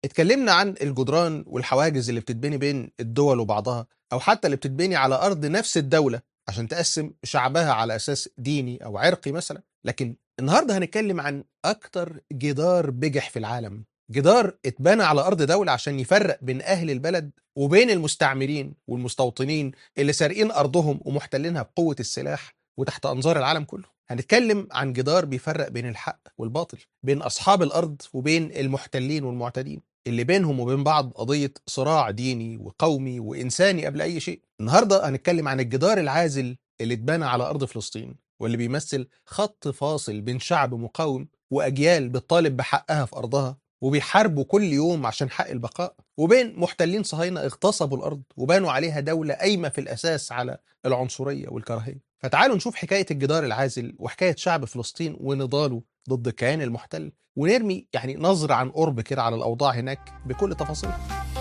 اتكلمنا عن الجدران والحواجز اللي بتتبني بين الدول وبعضها او حتى اللي بتتبني على ارض نفس الدوله عشان تقسم شعبها على اساس ديني او عرقي مثلا لكن النهارده هنتكلم عن اكتر جدار بجح في العالم جدار اتبنى على ارض دوله عشان يفرق بين اهل البلد وبين المستعمرين والمستوطنين اللي سارقين ارضهم ومحتلينها بقوه السلاح وتحت انظار العالم كله هنتكلم عن جدار بيفرق بين الحق والباطل بين اصحاب الارض وبين المحتلين والمعتدين اللي بينهم وبين بعض قضيه صراع ديني وقومي وانساني قبل اي شيء النهارده هنتكلم عن الجدار العازل اللي اتبنى على ارض فلسطين واللي بيمثل خط فاصل بين شعب مقاوم واجيال بتطالب بحقها في ارضها وبيحاربوا كل يوم عشان حق البقاء وبين محتلين صهاينه اغتصبوا الارض وبنوا عليها دوله قايمه في الاساس على العنصريه والكراهيه فتعالوا نشوف حكايه الجدار العازل وحكايه شعب فلسطين ونضاله ضد الكيان المحتل ونرمي يعني نظرة عن قرب كده على الأوضاع هناك بكل تفاصيلها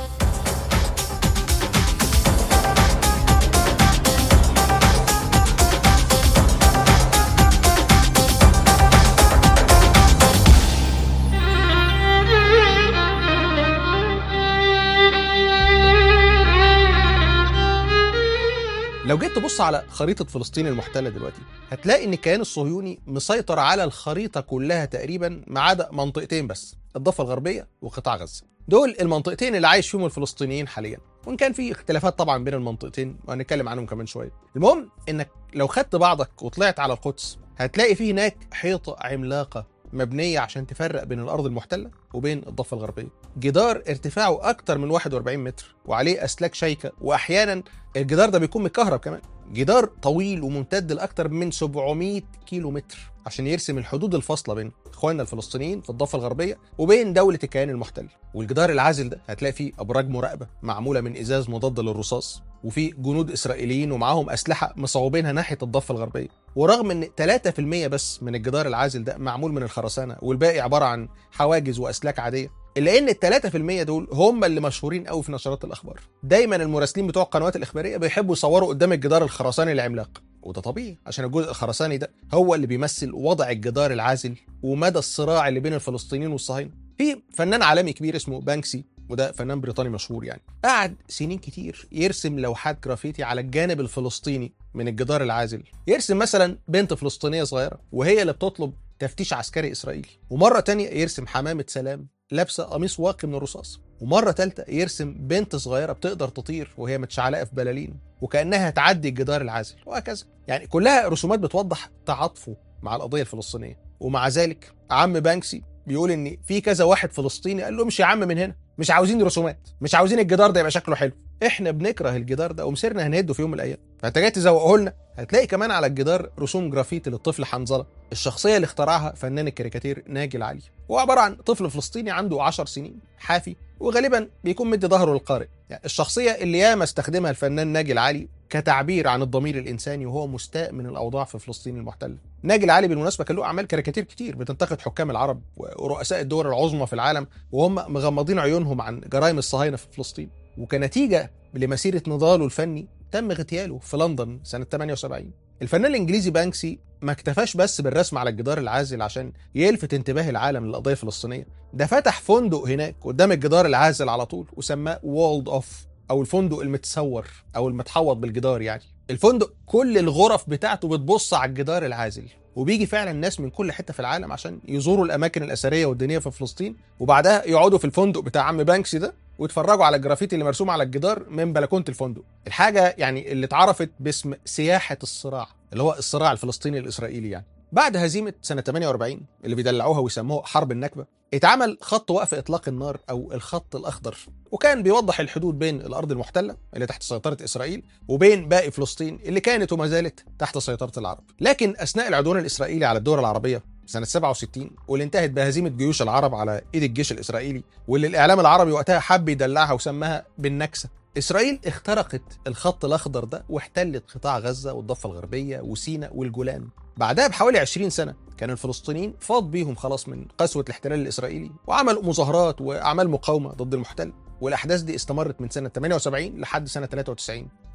لو جيت تبص على خريطة فلسطين المحتلة دلوقتي هتلاقي إن الكيان الصهيوني مسيطر على الخريطة كلها تقريبا ما عدا منطقتين بس الضفة الغربية وقطاع غزة دول المنطقتين اللي عايش فيهم الفلسطينيين حاليا وان كان في اختلافات طبعا بين المنطقتين وهنتكلم عنهم كمان شويه المهم انك لو خدت بعضك وطلعت على القدس هتلاقي في هناك حيطه عملاقه مبنيه عشان تفرق بين الارض المحتله وبين الضفه الغربيه جدار ارتفاعه اكتر من 41 متر وعليه اسلاك شيكه واحيانا الجدار ده بيكون متكهرب كمان جدار طويل وممتد لاكثر من 700 كيلو متر عشان يرسم الحدود الفاصله بين اخواننا الفلسطينيين في الضفه الغربيه وبين دوله الكيان المحتل والجدار العازل ده هتلاقي فيه ابراج مراقبه معموله من ازاز مضاد للرصاص وفي جنود اسرائيليين ومعاهم اسلحه مصوبينها ناحيه الضفه الغربيه ورغم ان 3% بس من الجدار العازل ده معمول من الخرسانه والباقي عباره عن حواجز واسلاك عاديه الا ان ال 3% دول هم اللي مشهورين قوي في نشرات الاخبار دايما المراسلين بتوع القنوات الاخباريه بيحبوا يصوروا قدام الجدار الخرساني العملاق وده طبيعي عشان الجزء الخرساني ده هو اللي بيمثل وضع الجدار العازل ومدى الصراع اللي بين الفلسطينيين والصهاينه في فنان عالمي كبير اسمه بانكسي وده فنان بريطاني مشهور يعني قعد سنين كتير يرسم لوحات جرافيتي على الجانب الفلسطيني من الجدار العازل يرسم مثلا بنت فلسطينيه صغيره وهي اللي بتطلب تفتيش عسكري اسرائيلي ومره تانية يرسم حمامه سلام لابسه قميص واقي من الرصاص ومره ثالثه يرسم بنت صغيره بتقدر تطير وهي متشعلقه في بلالين وكانها تعدي الجدار العازل وهكذا يعني كلها رسومات بتوضح تعاطفه مع القضيه الفلسطينيه ومع ذلك عم بانكسي بيقول ان في كذا واحد فلسطيني قال له امشي يا عم من هنا مش عاوزين رسومات مش عاوزين الجدار ده يبقى شكله حلو احنا بنكره الجدار ده ومسيرنا هنهده في يوم من الايام فانت جاي تزوقه لنا هتلاقي كمان على الجدار رسوم جرافيتي للطفل حنظله الشخصيه اللي اخترعها فنان الكاريكاتير ناجي العلي هو عباره عن طفل فلسطيني عنده 10 سنين حافي وغالبا بيكون مدي ظهره للقارئ يعني الشخصيه اللي ياما استخدمها الفنان ناجي العلي كتعبير عن الضمير الانساني وهو مستاء من الاوضاع في فلسطين المحتله ناجي العلي بالمناسبه كان له اعمال كاريكاتير كتير بتنتقد حكام العرب ورؤساء الدول العظمى في العالم وهم مغمضين عيونهم عن جرائم الصهاينه في فلسطين وكنتيجه لمسيره نضاله الفني تم اغتياله في لندن سنه 78 الفنان الانجليزي بانكسي ما اكتفاش بس بالرسم على الجدار العازل عشان يلفت انتباه العالم للقضيه الفلسطينيه ده فتح فندق هناك قدام الجدار العازل على طول وسماه وولد اوف او الفندق المتسور او المتحوط بالجدار يعني الفندق كل الغرف بتاعته بتبص على الجدار العازل وبيجي فعلا ناس من كل حته في العالم عشان يزوروا الاماكن الاثريه والدينيه في فلسطين وبعدها يقعدوا في الفندق بتاع عم بانكسي ده ويتفرجوا على الجرافيتي اللي مرسوم على الجدار من بلكونه الفندق الحاجه يعني اللي اتعرفت باسم سياحه الصراع اللي هو الصراع الفلسطيني الاسرائيلي يعني بعد هزيمه سنه 48 اللي بيدلعوها ويسموها حرب النكبه اتعمل خط وقف اطلاق النار او الخط الاخضر وكان بيوضح الحدود بين الارض المحتله اللي تحت سيطره اسرائيل وبين باقي فلسطين اللي كانت وما زالت تحت سيطره العرب لكن اثناء العدوان الاسرائيلي على الدول العربيه سنة 67 واللي انتهت بهزيمة جيوش العرب على ايد الجيش الاسرائيلي واللي الاعلام العربي وقتها حب يدلعها وسماها بالنكسة اسرائيل اخترقت الخط الاخضر ده واحتلت قطاع غزة والضفة الغربية وسيناء والجولان بعدها بحوالي 20 سنة كان الفلسطينيين فاض بيهم خلاص من قسوة الاحتلال الإسرائيلي وعملوا مظاهرات وأعمال مقاومة ضد المحتل والأحداث دي استمرت من سنة 78 لحد سنة 93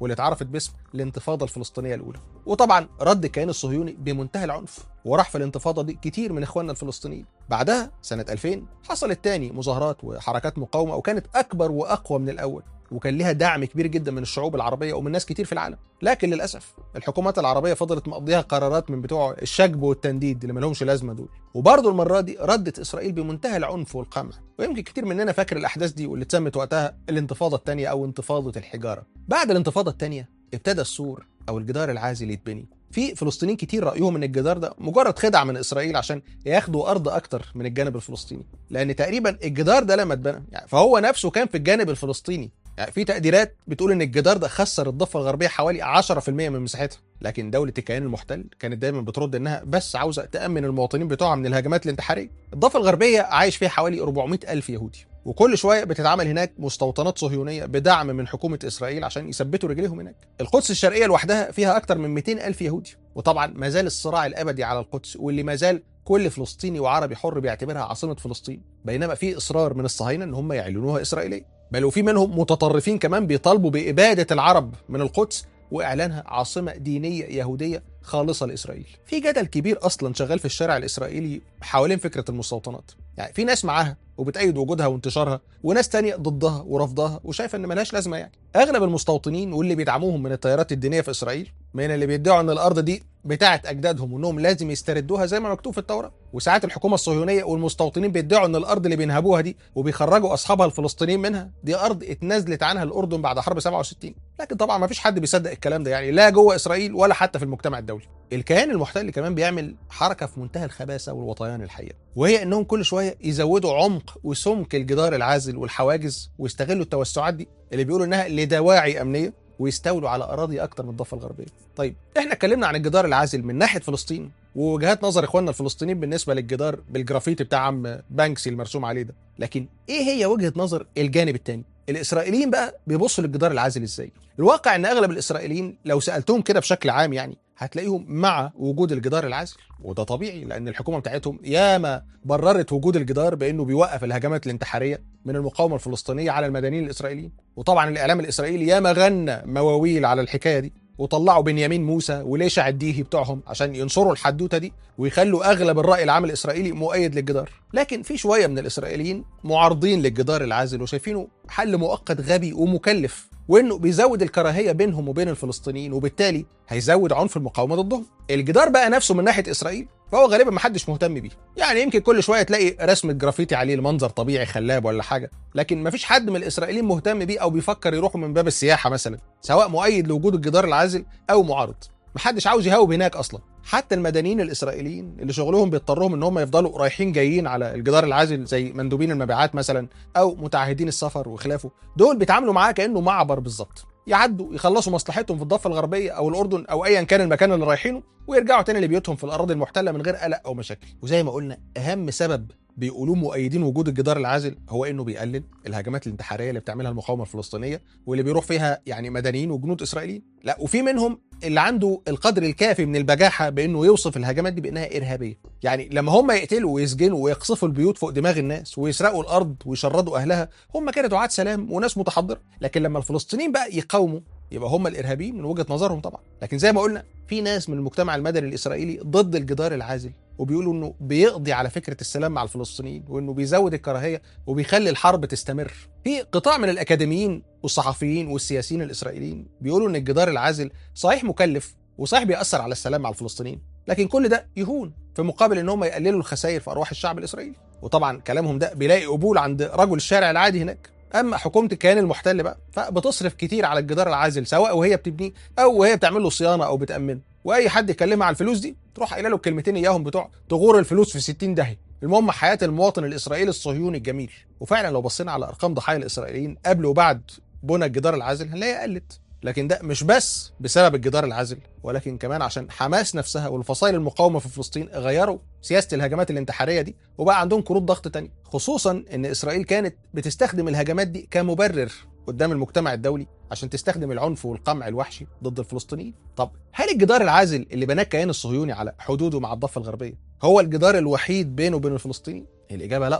واللي اتعرفت باسم الانتفاضه الفلسطينيه الاولى وطبعا رد الكيان الصهيوني بمنتهى العنف وراح في الانتفاضه دي كتير من اخواننا الفلسطينيين بعدها سنه 2000 حصلت تاني مظاهرات وحركات مقاومه وكانت اكبر واقوى من الاول وكان لها دعم كبير جدا من الشعوب العربيه ومن ناس كتير في العالم لكن للاسف الحكومات العربيه فضلت مقضيها قرارات من بتوع الشجب والتنديد اللي مالهمش لازمه دول وبرضه المره دي ردت اسرائيل بمنتهى العنف والقمع ويمكن كتير مننا فاكر الاحداث دي واللي اتسمت وقتها الانتفاضه الثانيه او انتفاضه الحجاره بعد الانتفاضه الثانيه ابتدى السور او الجدار العازل يتبني في فلسطينيين كتير رايهم ان الجدار ده مجرد خدعه من اسرائيل عشان ياخدوا ارض اكتر من الجانب الفلسطيني لان تقريبا الجدار ده لما اتبنى يعني فهو نفسه كان في الجانب الفلسطيني يعني في تقديرات بتقول ان الجدار ده خسر الضفه الغربيه حوالي 10% من مساحتها لكن دوله الكيان المحتل كانت دايما بترد انها بس عاوزه تامن المواطنين بتوعها من الهجمات الانتحاريه الضفه الغربيه عايش فيها حوالي 400 الف يهودي وكل شويه بتتعمل هناك مستوطنات صهيونيه بدعم من حكومه اسرائيل عشان يثبتوا رجليهم هناك القدس الشرقيه لوحدها فيها اكثر من 200 الف يهودي وطبعا ما زال الصراع الابدي على القدس واللي ما زال كل فلسطيني وعربي حر بيعتبرها عاصمه فلسطين بينما في اصرار من الصهاينه ان هم يعلنوها اسرائيليه بل وفي منهم متطرفين كمان بيطالبوا باباده العرب من القدس واعلانها عاصمه دينيه يهوديه خالصه لاسرائيل. في جدل كبير اصلا شغال في الشارع الاسرائيلي حوالين فكره المستوطنات. يعني في ناس معاها وبتأيد وجودها وانتشارها وناس تانية ضدها ورفضها وشايفه ان ملهاش لازمه يعني. اغلب المستوطنين واللي بيدعموهم من التيارات الدينيه في اسرائيل من اللي بيدعوا ان الارض دي بتاعه اجدادهم وانهم لازم يستردوها زي ما مكتوب في التوراه وساعات الحكومه الصهيونيه والمستوطنين بيدعوا ان الارض اللي بينهبوها دي وبيخرجوا اصحابها الفلسطينيين منها دي ارض اتنازلت عنها الاردن بعد حرب 67 لكن طبعا ما فيش حد بيصدق الكلام ده يعني لا جوه اسرائيل ولا حتى في المجتمع الدولي الكيان المحتل كمان بيعمل حركه في منتهى الخباثه والوطيان الحقيقه وهي انهم كل شويه يزودوا عمق وسمك الجدار العازل والحواجز ويستغلوا التوسعات دي اللي بيقولوا انها لدواعي امنيه ويستولوا على اراضي اكتر من الضفه الغربيه. طيب احنا اتكلمنا عن الجدار العازل من ناحيه فلسطين ووجهات نظر اخواننا الفلسطينيين بالنسبه للجدار بالجرافيتي بتاع عم بانكسي المرسوم عليه ده، لكن ايه هي وجهه نظر الجانب الثاني؟ الاسرائيليين بقى بيبصوا للجدار العازل ازاي؟ الواقع ان اغلب الاسرائيليين لو سالتهم كده بشكل عام يعني هتلاقيهم مع وجود الجدار العازل وده طبيعي لان الحكومه بتاعتهم ياما بررت وجود الجدار بانه بيوقف الهجمات الانتحاريه من المقاومه الفلسطينيه على المدنيين الاسرائيليين وطبعا الاعلام الاسرائيلي ياما غنى مواويل على الحكايه دي وطلعوا بنيامين موسى وليشع الديهي بتوعهم عشان ينصروا الحدوته دي ويخلوا اغلب الراي العام الاسرائيلي مؤيد للجدار لكن في شويه من الاسرائيليين معارضين للجدار العازل وشايفينه حل مؤقت غبي ومكلف وانه بيزود الكراهيه بينهم وبين الفلسطينيين وبالتالي هيزود عنف المقاومه ضدهم. الجدار بقى نفسه من ناحيه اسرائيل فهو غالبا ما حدش مهتم بيه. يعني يمكن كل شويه تلاقي رسمه جرافيتي عليه لمنظر طبيعي خلاب ولا حاجه، لكن ما فيش حد من الاسرائيليين مهتم بيه او بيفكر يروحوا من باب السياحه مثلا، سواء مؤيد لوجود الجدار العازل او معارض. محدش عاوز يهاوب هناك اصلا حتى المدنيين الاسرائيليين اللي شغلهم بيضطرهم ان هم يفضلوا رايحين جايين على الجدار العازل زي مندوبين المبيعات مثلا او متعهدين السفر وخلافه دول بيتعاملوا معاه كانه معبر بالظبط يعدوا يخلصوا مصلحتهم في الضفه الغربيه او الاردن او ايا كان المكان اللي رايحينه ويرجعوا تاني لبيوتهم في الاراضي المحتله من غير قلق او مشاكل وزي ما قلنا اهم سبب بيقولوه مؤيدين وجود الجدار العازل هو انه بيقلل الهجمات الانتحاريه اللي بتعملها المقاومه الفلسطينيه واللي بيروح فيها يعني مدنيين وجنود اسرائيليين لا وفي منهم اللي عنده القدر الكافي من البجاحه بانه يوصف الهجمات دي بانها ارهابيه يعني لما هم يقتلوا ويسجنوا ويقصفوا البيوت فوق دماغ الناس ويسرقوا الارض ويشردوا اهلها هم كانوا دعاة سلام وناس متحضره لكن لما الفلسطينيين بقى يقاوموا يبقى هم الارهابيين من وجهه نظرهم طبعا لكن زي ما قلنا في ناس من المجتمع المدني الاسرائيلي ضد الجدار العازل وبيقولوا انه بيقضي على فكره السلام مع الفلسطينيين وانه بيزود الكراهيه وبيخلي الحرب تستمر في قطاع من الاكاديميين والصحفيين والسياسيين الاسرائيليين بيقولوا ان الجدار العازل صحيح مكلف وصحيح بيأثر على السلام مع الفلسطينيين لكن كل ده يهون في مقابل ان هم يقللوا الخسائر في ارواح الشعب الاسرائيلي وطبعا كلامهم ده بيلاقي قبول عند رجل الشارع العادي هناك اما حكومه الكيان المحتل بقى فبتصرف كتير على الجدار العازل سواء وهي بتبنيه او وهي بتعمل له صيانه او بتامنه واي حد يكلمها على الفلوس دي تروح قايله له الكلمتين اياهم بتوع تغور الفلوس في 60 داهيه المهم حياه المواطن الاسرائيلي الصهيوني الجميل وفعلا لو بصينا على ارقام ضحايا الاسرائيليين قبل وبعد بنى الجدار العازل هنلاقيها قلت لكن ده مش بس بسبب الجدار العازل ولكن كمان عشان حماس نفسها والفصائل المقاومه في فلسطين غيروا سياسه الهجمات الانتحاريه دي وبقى عندهم كروت ضغط تانية خصوصا ان اسرائيل كانت بتستخدم الهجمات دي كمبرر قدام المجتمع الدولي عشان تستخدم العنف والقمع الوحشي ضد الفلسطينيين طب هل الجدار العازل اللي بناه الكيان الصهيوني على حدوده مع الضفه الغربيه هو الجدار الوحيد بينه وبين الفلسطينيين الاجابه لا طبعا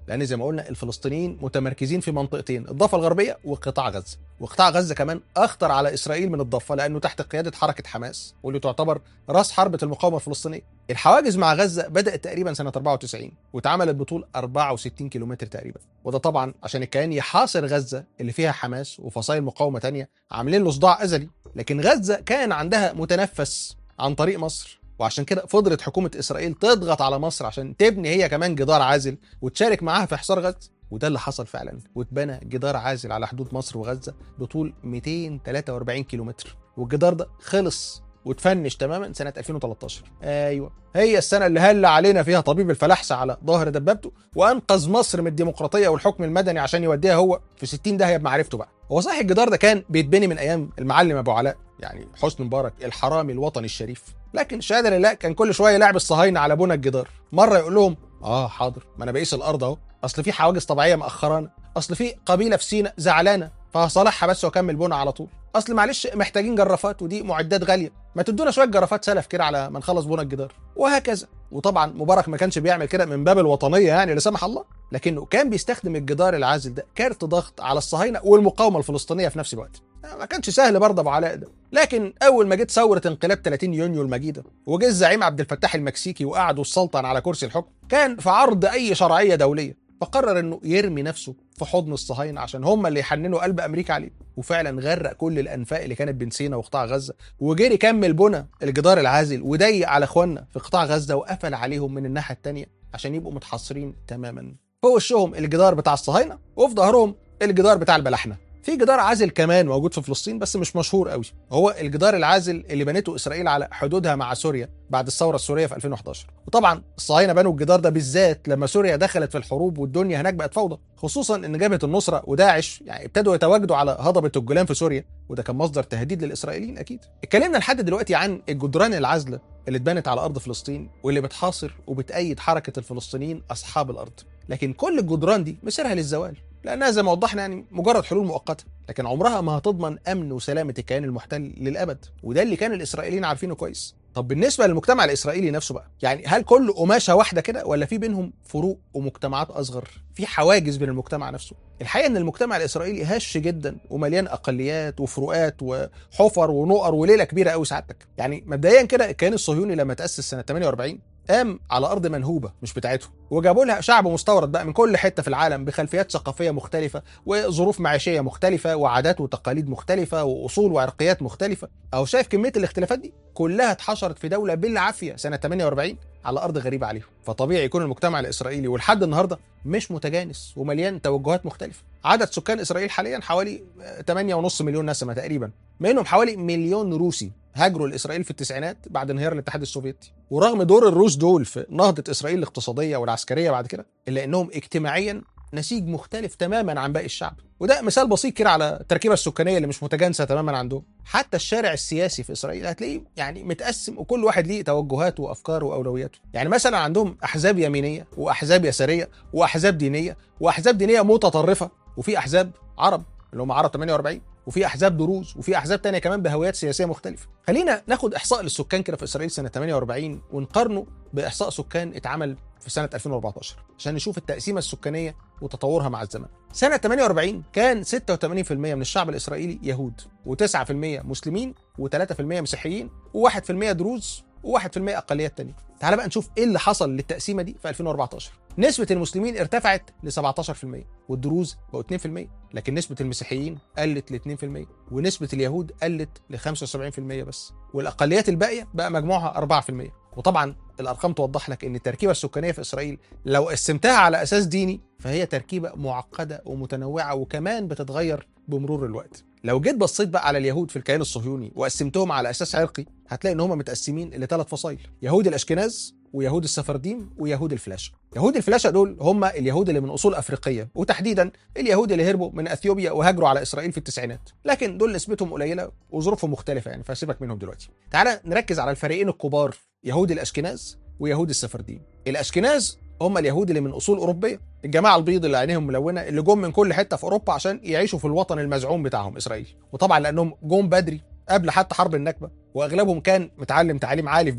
لان زي ما قلنا الفلسطينيين متمركزين في منطقتين الضفه الغربيه وقطاع غزه وقطاع غزه كمان اخطر على اسرائيل من الضفه لانه تحت قياده حركه حماس واللي تعتبر راس حربه المقاومه الفلسطينيه الحواجز مع غزه بدات تقريبا سنه 94 واتعملت بطول 64 كيلومتر تقريبا وده طبعا عشان الكيان يحاصر غزه اللي فيها حماس وفصائل مقاومه تانية عاملين له صداع ازلي لكن غزه كان عندها متنفس عن طريق مصر وعشان كده فضلت حكومه اسرائيل تضغط على مصر عشان تبني هي كمان جدار عازل وتشارك معاها في حصار غزه وده اللي حصل فعلا واتبنى جدار عازل على حدود مصر وغزه بطول 243 كيلومتر والجدار ده خلص وتفنش تماما سنه 2013 ايوه هي السنه اللي هل علينا فيها طبيب الفلاحسه على ظهر دبابته وانقذ مصر من الديمقراطيه والحكم المدني عشان يوديها هو في 60 داهيه بمعرفته بقى هو صحيح الجدار ده كان بيتبني من ايام المعلم ابو علاء يعني حسني مبارك الحرامي الوطني الشريف لكن شهاده لله كان كل شويه يلعب الصهاينه على بنى الجدار مره يقول لهم اه حاضر ما انا بقيس الارض اهو اصل في حواجز طبيعيه مأخرانا اصل في قبيله في سينا زعلانه فهصالحها بس واكمل بنى على طول اصل معلش محتاجين جرافات ودي معدات غاليه ما تدونا شويه جرافات سلف كده على ما نخلص بنى الجدار وهكذا وطبعا مبارك ما كانش بيعمل كده من باب الوطنيه يعني لا سمح الله لكنه كان بيستخدم الجدار العازل ده كارت ضغط على الصهاينه والمقاومه الفلسطينيه في نفس الوقت ما كانش سهل برضه ابو علاء ده لكن اول ما جت ثوره انقلاب 30 يونيو المجيده وجه الزعيم عبد الفتاح المكسيكي وقعدوا السلطن على كرسي الحكم كان في عرض اي شرعيه دوليه فقرر انه يرمي نفسه في حضن الصهاينه عشان هم اللي يحننوا قلب امريكا عليه وفعلا غرق كل الانفاق اللي كانت بين سينا وقطاع غزه وجري كمل بنى الجدار العازل وضيق على اخواننا في قطاع غزه وقفل عليهم من الناحيه الثانيه عشان يبقوا متحصرين تماما في وشهم الجدار بتاع الصهاينه وفي ظهرهم الجدار بتاع البلحنه في جدار عازل كمان موجود في فلسطين بس مش مشهور قوي هو الجدار العازل اللي بنته اسرائيل على حدودها مع سوريا بعد الثوره السوريه في 2011 وطبعا الصهاينه بنوا الجدار ده بالذات لما سوريا دخلت في الحروب والدنيا هناك بقت فوضى خصوصا ان جبهه النصره وداعش يعني ابتدوا يتواجدوا على هضبه الجولان في سوريا وده كان مصدر تهديد للاسرائيليين اكيد اتكلمنا لحد دلوقتي عن الجدران العازله اللي اتبنت على ارض فلسطين واللي بتحاصر وبتأيد حركه الفلسطينيين اصحاب الارض لكن كل الجدران دي مسيرها للزوال لانها زي ما وضحنا يعني مجرد حلول مؤقته لكن عمرها ما هتضمن امن وسلامه الكيان المحتل للابد وده اللي كان الاسرائيليين عارفينه كويس طب بالنسبه للمجتمع الاسرائيلي نفسه بقى يعني هل كل قماشه واحده كده ولا في بينهم فروق ومجتمعات اصغر في حواجز بين المجتمع نفسه الحقيقه ان المجتمع الاسرائيلي هش جدا ومليان اقليات وفروقات وحفر ونقر وليله كبيره قوي سعادتك يعني مبدئيا كده الكيان الصهيوني لما تاسس سنه 48 قام على ارض منهوبه مش بتاعته وجابوا لها شعب مستورد بقى من كل حته في العالم بخلفيات ثقافيه مختلفه وظروف معيشيه مختلفه وعادات وتقاليد مختلفه واصول وعرقيات مختلفه اهو شايف كميه الاختلافات دي كلها اتحشرت في دوله بالعافيه سنه 48 على ارض غريبه عليهم فطبيعي يكون المجتمع الاسرائيلي ولحد النهارده مش متجانس ومليان توجهات مختلفه عدد سكان اسرائيل حاليا حوالي 8.5 مليون نسمه تقريبا منهم حوالي مليون روسي هاجروا لاسرائيل في التسعينات بعد انهيار الاتحاد السوفيتي ورغم دور الروس دول في نهضه اسرائيل الاقتصاديه والعسكريه بعد كده الا انهم اجتماعيا نسيج مختلف تماما عن باقي الشعب وده مثال بسيط كده على التركيبه السكانيه اللي مش متجانسه تماما عندهم حتى الشارع السياسي في اسرائيل هتلاقيه يعني متقسم وكل واحد ليه توجهاته وافكاره واولوياته يعني مثلا عندهم احزاب يمينيه واحزاب يساريه واحزاب دينيه واحزاب دينيه متطرفه وفي احزاب عرب اللي هم عرب 48 وفي احزاب دروز وفي احزاب تانية كمان بهويات سياسيه مختلفه خلينا ناخد احصاء للسكان كده في اسرائيل سنه 48 ونقارنه باحصاء سكان اتعمل في سنه 2014 عشان نشوف التقسيمه السكانيه وتطورها مع الزمن سنه 48 كان 86% من الشعب الاسرائيلي يهود و9% مسلمين و3% مسيحيين و1% دروز و1% اقليات تانية تعال بقى نشوف ايه اللي حصل للتقسيمه دي في 2014 نسبة المسلمين ارتفعت ل 17% والدروز بقوا 2% لكن نسبة المسيحيين قلت ل 2% ونسبة اليهود قلت ل 75% بس والأقليات الباقية بقى مجموعها 4% وطبعا الأرقام توضح لك أن التركيبة السكانية في إسرائيل لو قسمتها على أساس ديني فهي تركيبة معقدة ومتنوعة وكمان بتتغير بمرور الوقت لو جيت بصيت بقى على اليهود في الكيان الصهيوني وقسمتهم على اساس عرقي هتلاقي ان هم متقسمين لثلاث فصائل يهود الاشكناز ويهود السفرديم ويهود الفلاشه يهود الفلاشه دول هم اليهود اللي من اصول افريقيه وتحديدا اليهود اللي هربوا من اثيوبيا وهاجروا على اسرائيل في التسعينات لكن دول نسبتهم قليله وظروفهم مختلفه يعني فسيبك منهم دلوقتي تعال نركز على الفريقين الكبار يهود الاشكناز ويهود السفرديم الاشكناز هم اليهود اللي من اصول اوروبيه الجماعه البيض اللي عينيهم ملونه اللي جم من كل حته في اوروبا عشان يعيشوا في الوطن المزعوم بتاعهم اسرائيل وطبعا لانهم جم بدري قبل حتى حرب النكبه واغلبهم كان متعلم تعليم عالي في بلده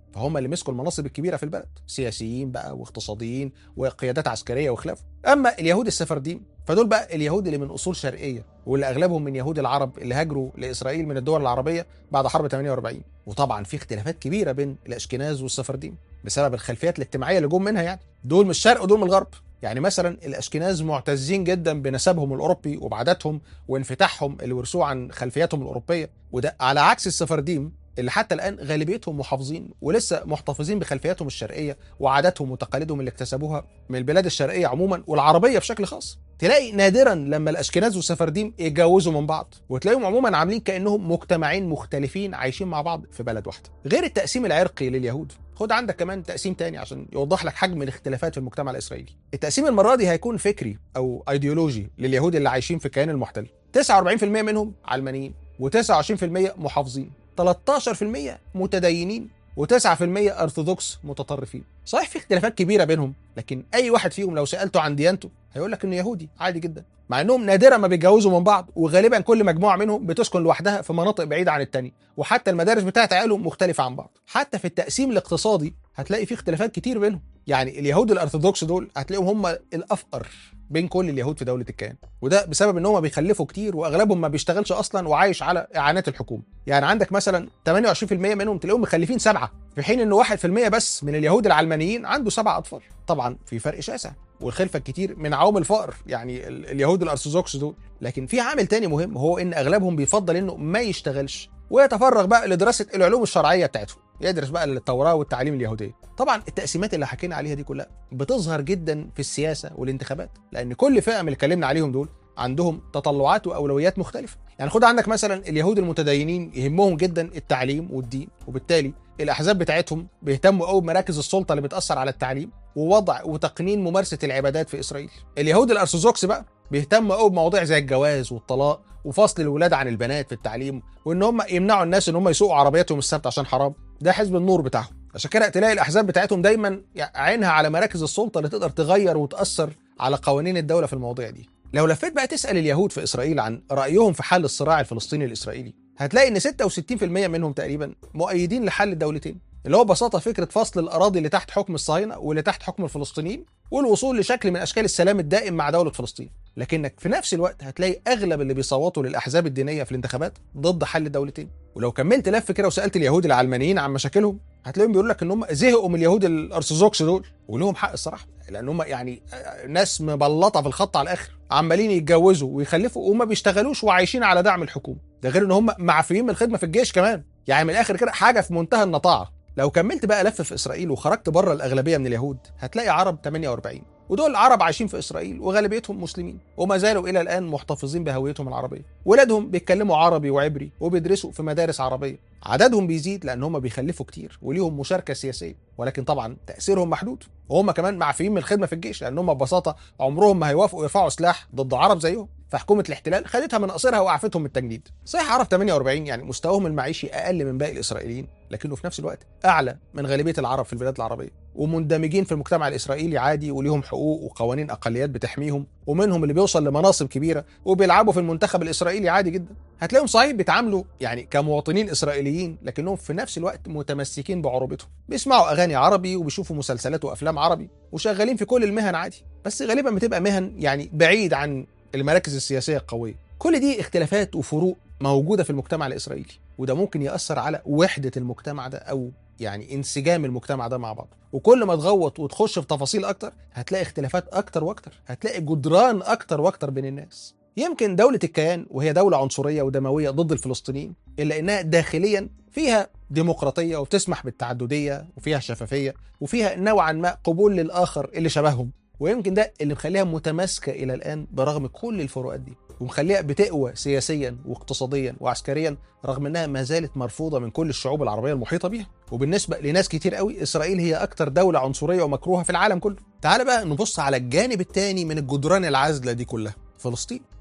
فهم اللي مسكوا المناصب الكبيره في البلد سياسيين بقى واقتصاديين وقيادات عسكريه وخلافه اما اليهود السفرديم فدول بقى اليهود اللي من اصول شرقيه واللي اغلبهم من يهود العرب اللي هاجروا لاسرائيل من الدول العربيه بعد حرب 48 وطبعا في اختلافات كبيره بين الاشكناز والسفرديم بسبب الخلفيات الاجتماعيه اللي جم منها يعني دول من الشرق ودول من الغرب يعني مثلا الاشكناز معتزين جدا بنسبهم الاوروبي وبعاداتهم وانفتاحهم اللي ورثوه عن خلفياتهم الاوروبيه وده على عكس السفرديم اللي حتى الان غالبيتهم محافظين ولسه محتفظين بخلفياتهم الشرقيه وعاداتهم وتقاليدهم اللي اكتسبوها من البلاد الشرقيه عموما والعربيه بشكل خاص تلاقي نادرا لما الاشكناز والسفرديم يتجوزوا من بعض وتلاقيهم عموما عاملين كانهم مجتمعين مختلفين عايشين مع بعض في بلد واحده غير التقسيم العرقي لليهود خد عندك كمان تقسيم تاني عشان يوضح لك حجم الاختلافات في المجتمع الاسرائيلي التقسيم المره دي هيكون فكري او ايديولوجي لليهود اللي عايشين في الكيان المحتل 49% منهم علمانيين و29% محافظين 13% متدينين و9% ارثوذكس متطرفين صحيح في اختلافات كبيره بينهم لكن اي واحد فيهم لو سالته عن ديانته هيقول لك انه يهودي عادي جدا مع انهم نادرا ما بيتجوزوا من بعض وغالبا كل مجموعه منهم بتسكن لوحدها في مناطق بعيده عن التانية وحتى المدارس بتاعت عيالهم مختلفه عن بعض حتى في التقسيم الاقتصادي هتلاقي في اختلافات كتير بينهم يعني اليهود الارثوذكس دول هتلاقيهم هم الافقر بين كل اليهود في دوله الكيان وده بسبب ان هم بيخلفوا كتير واغلبهم ما بيشتغلش اصلا وعايش على اعانات الحكومه يعني عندك مثلا 28% منهم تلاقيهم مخلفين سبعه في حين ان 1% بس من اليهود العلمانيين عنده سبع اطفال طبعا في فرق شاسع والخلفه الكتير من عوامل الفقر يعني اليهود الارثوذكس دول لكن في عامل تاني مهم هو ان اغلبهم بيفضل انه ما يشتغلش ويتفرغ بقى لدراسه العلوم الشرعيه بتاعتهم يدرس بقى التوراه والتعليم اليهوديه طبعا التقسيمات اللي حكينا عليها دي كلها بتظهر جدا في السياسه والانتخابات لان كل فئه من اللي اتكلمنا عليهم دول عندهم تطلعات واولويات مختلفه يعني خد عندك مثلا اليهود المتدينين يهمهم جدا التعليم والدين وبالتالي الاحزاب بتاعتهم بيهتموا قوي بمراكز السلطه اللي بتاثر على التعليم ووضع وتقنين ممارسه العبادات في اسرائيل اليهود الارثوذكس بقى بيهتموا قوي بمواضيع زي الجواز والطلاق وفصل الولاد عن البنات في التعليم وان هم يمنعوا الناس ان هم يسوقوا عربياتهم السبت عشان حرام ده حزب النور بتاعهم عشان كده تلاقي الاحزاب بتاعتهم دايما عينها على مراكز السلطه اللي تقدر تغير وتاثر على قوانين الدوله في المواضيع دي لو لفيت بقى تسال اليهود في اسرائيل عن رايهم في حل الصراع الفلسطيني الاسرائيلي هتلاقي ان 66% منهم تقريبا مؤيدين لحل الدولتين اللي هو ببساطه فكره فصل الاراضي اللي تحت حكم الصهاينه واللي تحت حكم الفلسطينيين والوصول لشكل من اشكال السلام الدائم مع دوله فلسطين لكنك في نفس الوقت هتلاقي اغلب اللي بيصوتوا للاحزاب الدينيه في الانتخابات ضد حل الدولتين ولو كملت لف كده وسالت اليهود العلمانيين عن مشاكلهم هتلاقيهم بيقول لك ان هم زهقوا من اليهود الارثوذكس دول ولهم حق الصراحه لان هم يعني ناس مبلطه في الخط على الاخر عمالين يتجوزوا ويخلفوا وما بيشتغلوش وعايشين على دعم الحكومه ده غير ان هم معفيين من الخدمه في الجيش كمان يعني من الاخر كده حاجه في منتهى النطاعه لو كملت بقى لف في اسرائيل وخرجت بره الاغلبيه من اليهود هتلاقي عرب 48 ودول عرب عايشين في اسرائيل وغالبيتهم مسلمين وما زالوا الى الان محتفظين بهويتهم العربيه ولادهم بيتكلموا عربي وعبري وبيدرسوا في مدارس عربيه عددهم بيزيد لان هم بيخلفوا كتير وليهم مشاركه سياسيه ولكن طبعا تاثيرهم محدود وهم كمان معفيين من الخدمه في الجيش لان هم ببساطه عمرهم ما هيوافقوا يرفعوا سلاح ضد عرب زيهم فحكومه الاحتلال خدتها من قصرها وقعفتهم من التجنيد صحيح عرب 48 يعني مستواهم المعيشي اقل من باقي الاسرائيليين لكنه في نفس الوقت اعلى من غالبيه العرب في البلاد العربيه ومندمجين في المجتمع الاسرائيلي عادي وليهم حقوق وقوانين اقليات بتحميهم ومنهم اللي بيوصل لمناصب كبيره وبيلعبوا في المنتخب الاسرائيلي عادي جدا هتلاقيهم صحيح بيتعاملوا يعني كمواطنين اسرائيليين لكنهم في نفس الوقت متمسكين بعروبتهم بيسمعوا اغاني عربي وبيشوفوا مسلسلات وافلام عربي وشغالين في كل المهن عادي بس غالبا بتبقى مهن يعني بعيد عن المراكز السياسيه القويه كل دي اختلافات وفروق موجوده في المجتمع الاسرائيلي وده ممكن ياثر على وحده المجتمع ده او يعني انسجام المجتمع ده مع بعض وكل ما تغوط وتخش في تفاصيل اكتر هتلاقي اختلافات اكتر واكتر هتلاقي جدران اكتر واكتر بين الناس يمكن دولة الكيان وهي دولة عنصرية ودموية ضد الفلسطينيين إلا إنها داخليا فيها ديمقراطية وبتسمح بالتعددية وفيها شفافية وفيها نوعا ما قبول للآخر اللي شبههم ويمكن ده اللي مخليها متماسكة إلى الآن برغم كل الفروقات دي ومخليها بتقوى سياسيا واقتصاديا وعسكريا رغم انها ما زالت مرفوضه من كل الشعوب العربيه المحيطه بيها وبالنسبه لناس كتير قوي اسرائيل هي اكتر دوله عنصريه ومكروهه في العالم كله تعال بقى نبص على الجانب الثاني من الجدران العازله دي كلها فلسطين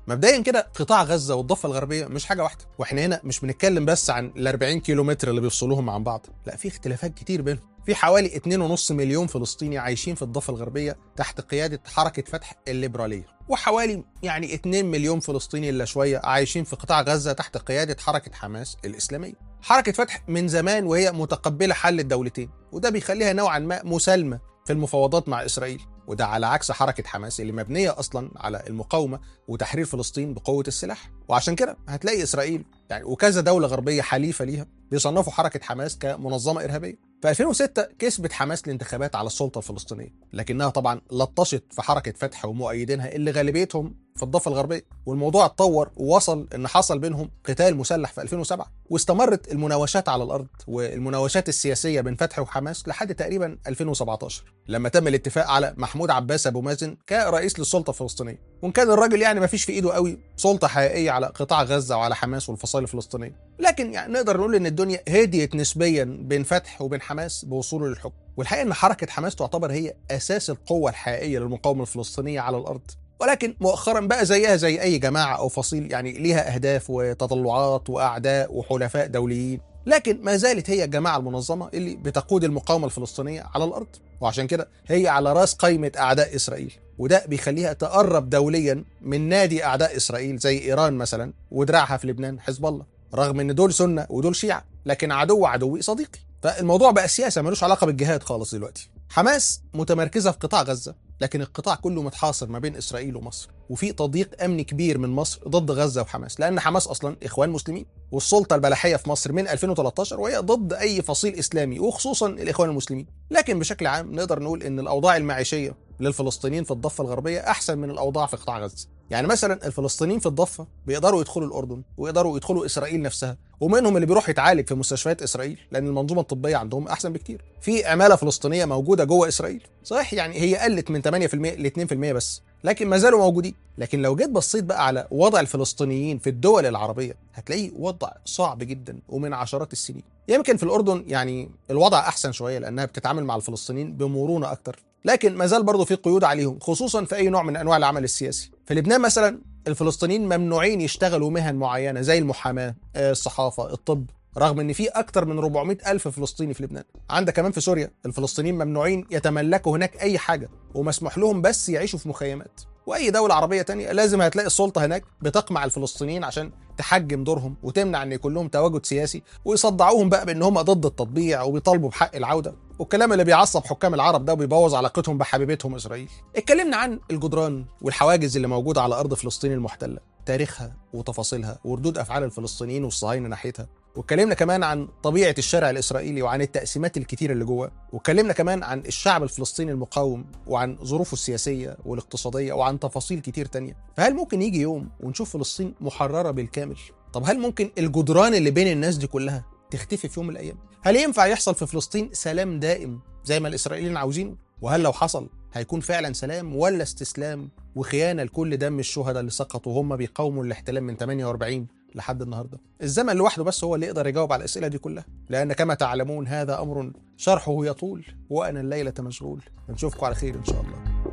مبدئيا كده قطاع غزه والضفه الغربيه مش حاجه واحده واحنا هنا مش بنتكلم بس عن ال 40 كيلو متر اللي بيفصلوهم عن بعض لا في اختلافات كتير بينهم في حوالي 2.5 مليون فلسطيني عايشين في الضفه الغربيه تحت قياده حركه فتح الليبراليه وحوالي يعني 2 مليون فلسطيني الا شويه عايشين في قطاع غزه تحت قياده حركه حماس الاسلاميه حركه فتح من زمان وهي متقبله حل الدولتين وده بيخليها نوعا ما مسالمه في المفاوضات مع اسرائيل وده على عكس حركه حماس اللي مبنيه اصلا على المقاومه وتحرير فلسطين بقوه السلاح وعشان كده هتلاقي اسرائيل يعني وكذا دوله غربيه حليفه ليها بيصنفوا حركه حماس كمنظمه ارهابيه في 2006 كسبت حماس الانتخابات على السلطه الفلسطينيه لكنها طبعا لطشت في حركه فتح ومؤيدينها اللي غالبيتهم في الضفه الغربيه والموضوع اتطور ووصل ان حصل بينهم قتال مسلح في 2007 واستمرت المناوشات على الارض والمناوشات السياسيه بين فتح وحماس لحد تقريبا 2017 لما تم الاتفاق على محمود عباس ابو مازن كرئيس للسلطه الفلسطينيه وان كان الراجل يعني ما فيش في ايده قوي سلطه حقيقيه على قطاع غزه وعلى حماس والفصائل الفلسطينيه لكن يعني نقدر نقول ان الدنيا هديت نسبيا بين فتح وبين حماس بوصوله للحكم والحقيقه ان حركه حماس تعتبر هي اساس القوه الحقيقيه للمقاومه الفلسطينيه على الارض ولكن مؤخرا بقى زيها زي اي جماعه او فصيل يعني ليها اهداف وتطلعات واعداء وحلفاء دوليين لكن ما زالت هي الجماعه المنظمه اللي بتقود المقاومه الفلسطينيه على الارض وعشان كده هي على راس قائمه اعداء اسرائيل وده بيخليها تقرب دوليا من نادي اعداء اسرائيل زي ايران مثلا ودراعها في لبنان حزب الله رغم ان دول سنه ودول شيعه لكن عدو عدوي صديقي فالموضوع بقى سياسه ملوش علاقه بالجهاد خالص دلوقتي حماس متمركزه في قطاع غزه لكن القطاع كله متحاصر ما بين اسرائيل ومصر وفي تضييق امني كبير من مصر ضد غزه وحماس لان حماس اصلا اخوان مسلمين والسلطه البلحيه في مصر من 2013 وهي ضد اي فصيل اسلامي وخصوصا الاخوان المسلمين لكن بشكل عام نقدر نقول ان الاوضاع المعيشيه للفلسطينيين في الضفه الغربيه احسن من الاوضاع في قطاع غزه يعني مثلا الفلسطينيين في الضفه بيقدروا يدخلوا الاردن ويقدروا يدخلوا اسرائيل نفسها ومنهم اللي بيروح يتعالج في مستشفيات اسرائيل لان المنظومه الطبيه عندهم احسن بكتير في عماله فلسطينيه موجوده جوه اسرائيل صحيح يعني هي قلت من 8% ل 2% بس لكن ما زالوا موجودين لكن لو جيت بصيت بقى على وضع الفلسطينيين في الدول العربيه هتلاقيه وضع صعب جدا ومن عشرات السنين يمكن في الاردن يعني الوضع احسن شويه لانها بتتعامل مع الفلسطينيين بمرونه اكتر لكن ما زال برضه في قيود عليهم خصوصا في اي نوع من انواع العمل السياسي في لبنان مثلا الفلسطينيين ممنوعين يشتغلوا مهن معينه زي المحاماه الصحافه الطب رغم ان في اكتر من 400 الف فلسطيني في لبنان عندك كمان في سوريا الفلسطينيين ممنوعين يتملكوا هناك اي حاجه ومسموح لهم بس يعيشوا في مخيمات واي دوله عربيه تانية لازم هتلاقي السلطه هناك بتقمع الفلسطينيين عشان تحجم دورهم وتمنع ان يكون لهم تواجد سياسي ويصدعوهم بقى بان هم ضد التطبيع وبيطالبوا بحق العوده والكلام اللي بيعصب حكام العرب ده وبيبوظ علاقتهم بحبيبتهم اسرائيل اتكلمنا عن الجدران والحواجز اللي موجوده على ارض فلسطين المحتله تاريخها وتفاصيلها وردود افعال الفلسطينيين والصهاينه ناحيتها واتكلمنا كمان عن طبيعه الشارع الاسرائيلي وعن التقسيمات الكتير اللي جواه واتكلمنا كمان عن الشعب الفلسطيني المقاوم وعن ظروفه السياسيه والاقتصاديه وعن تفاصيل كتير تانية فهل ممكن يجي يوم ونشوف فلسطين محرره بالكامل طب هل ممكن الجدران اللي بين الناس دي كلها تختفي في يوم من الايام هل ينفع يحصل في فلسطين سلام دائم زي ما الاسرائيليين عاوزينه وهل لو حصل هيكون فعلا سلام ولا استسلام وخيانه لكل دم الشهداء اللي سقطوا وهم بيقاوموا الاحتلال من 48 لحد النهارده الزمن لوحده بس هو اللي يقدر يجاوب على الاسئله دي كلها لان كما تعلمون هذا امر شرحه يطول وانا الليله مشغول نشوفكم على خير ان شاء الله